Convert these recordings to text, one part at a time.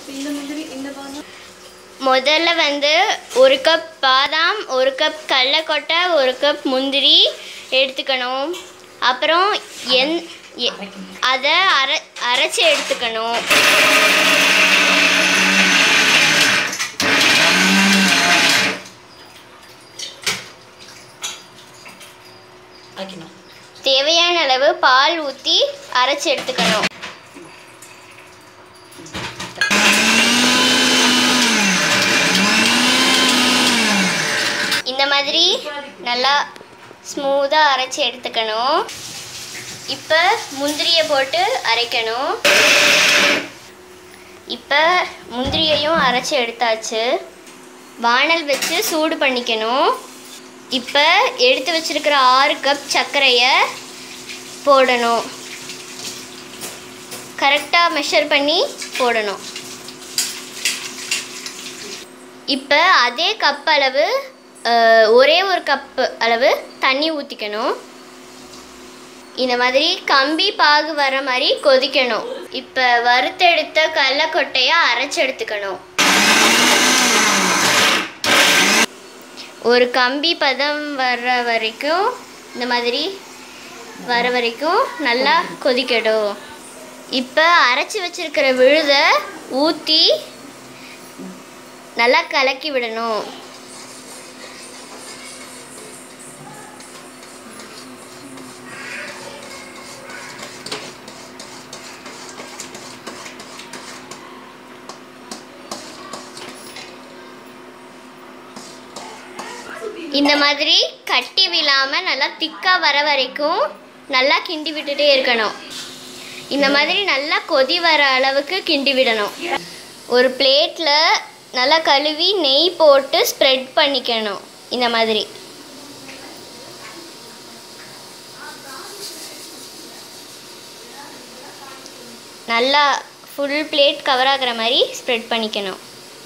இந்த முந்திரி இந்த பாதாம் முதல்ல வந்து ஒரு கப் பாதாம் ஒரு கப் கடலக்கொட்டை ஒரு கப் முந்திரி எடுத்துக்கணும் அப்புறம் என் எ- அதை அரை அரைச்சி எடுத்துக்கணும் வைக்கணும் தேவையான அளவு பால் ஊற்றி அரைச்சி எடுத்துக்கணும் இந்த மாதிரி நல்லா ஸ்மூத்தாக அரைச்சி எடுத்துக்கணும் இப்போ முந்திரியை போட்டு அரைக்கணும் இப்போ முந்திரியையும் அரைச்சி எடுத்தாச்சு வாணல் வச்சு சூடு பண்ணிக்கணும் இப்போ எடுத்து வச்சிருக்கிற ஆறு கப் சர்க்கரையை போடணும் கரெக்டாக மெஷர் பண்ணி போடணும் இப்போ அதே கப் அளவு அஹ், ஒரே ஒரு கப் அளவு தண்ணி ஊற்றிக்கணும் இந்த மாதிரி கம்பி பாகு வர மாதிரி கொதிக்கணும் இப்போ வறுத்தெடுத்த கடலக்கொட்டையை அரைச்சு எடுத்துக்கணும் ஒரு கம்பி பதம் வர்ற வரைக்கும் இந்த மாதிரி வர வரைக்கும் நல்லா கொதிக்கட்டும் இப்போ அரைச்சி வச்சிருக்கிற விழுதை ஊற்றி நல்லா கலக்கி விடணும் இந்த மாதிரி கட்டி விழாமல் நல்லா திக்காக வர வரைக்கும் நல்லா கிண்டி விட்டுட்டே இருக்கணும் இந்த மாதிரி நல்லா கொதி வர அளவுக்கு கிண்டி விடணும் ஒரு பிளேட்டில் நல்லா கழுவி நெய் போட்டு ஸ்ப்ரெட் பண்ணிக்கணும் இந்த மாதிரி நல்லா ஃபுல் பிளேட் கவர் ஆகுற மாதிரி ஸ்ப்ரெட் பண்ணிக்கணும்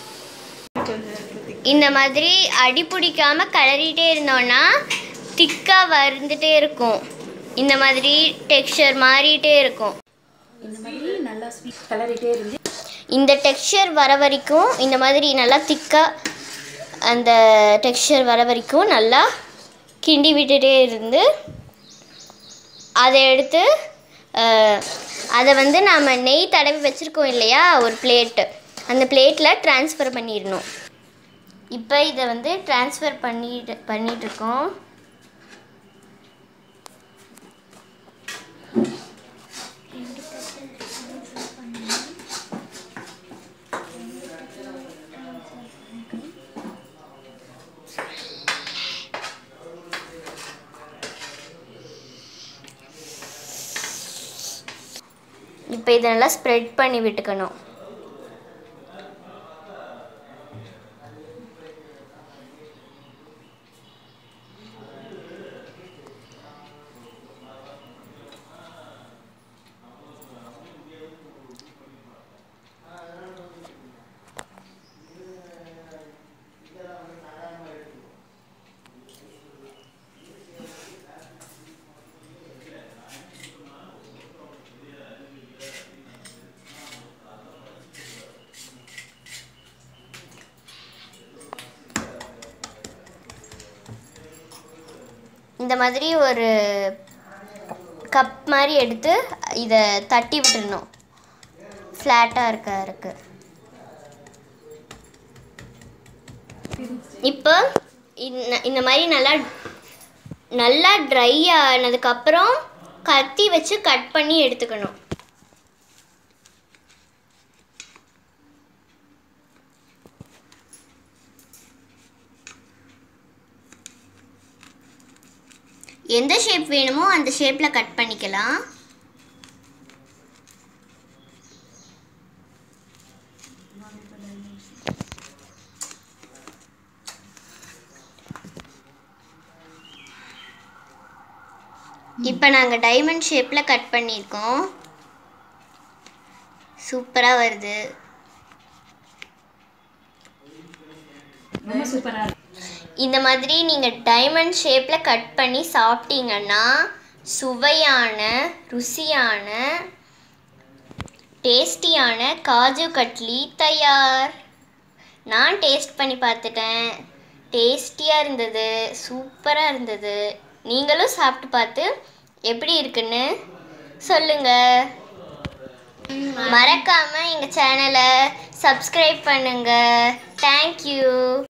இந்த மாதிரி அடி பிடிக்காம கிளறிட்டே இருந்தோன்னா திக்காக வந்துட்டே இருக்கும் இந்த மாதிரி டெக்ஸ்சர் மாறிட்டே இருக்கும் இந்த மாதிரி நல்லா ஸ்வீட் கலரிட்டே இருந்து இந்த டெக்ஸ்சர் வர வரைக்கும் இந்த மாதிரி நல்லா திக்காக அந்த டெக்ஸ்சர் வர வரைக்கும் நல்லா கிண்டி விட்டுட்டே இருந்து அதை எடுத்து அஹ், அதை வந்து நாம் நெய் தடவி வச்சுருக்கோம் இல்லையா ஒரு பிளேட்டு அந்த பிளேட்டில் ட்ரான்ஸ்ஃபர் பண்ணிடணும் இப்போ இதை வந்து ட்ரான்ஸ்ஃபர் பண்ணிட்டு பண்ணிகிட்ருக்கோம் இப்போ இதை நல்லா ஸ்ப்ரெட் பண்ணி விட்டுக்கணும் இந்த மாதிரி ஒரு கப் மாதிரி எடுத்து இதை தட்டி விட்டுறணும் ஃப்ளாட்டாக இருக்க இருக்கு இப்போ இந்த இந்த மாதிரி நல்லா நல்லா ட்ரை ஆனதுக்கப்புறம் கத்தி வச்சு கட் பண்ணி எடுத்துக்கணும் எந்த ஷேப் வேணுமோ அந்த ஷேப்பில் கட் பண்ணிக்கலாம் இப்போ நாங்கள் டைமண்ட் ஷேப்பில் கட் பண்ணியிருக்கோம் சூப்பராக வருது ரொம்ப சூப்பராக இருக்கு இந்த மாதிரி நீங்கள் டைமண்ட் ஷேப்பில் கட் பண்ணி சாப்பிட்டீங்கன்னா சுவையான ருசியான டேஸ்டியான காஜு கட்லி தயார் நான் டேஸ்ட் பண்ணி பார்த்துட்டேன் டேஸ்டியாக இருந்தது சூப்பராக இருந்தது நீங்களும் சாப்பிட்டு பார்த்து எப்படி இருக்குன்னு சொல்லுங்கள் மறக்காமல் எங்கள் சேனலை சப்ஸ்கிரைப் பண்ணுங்கள் தேங்க்யூ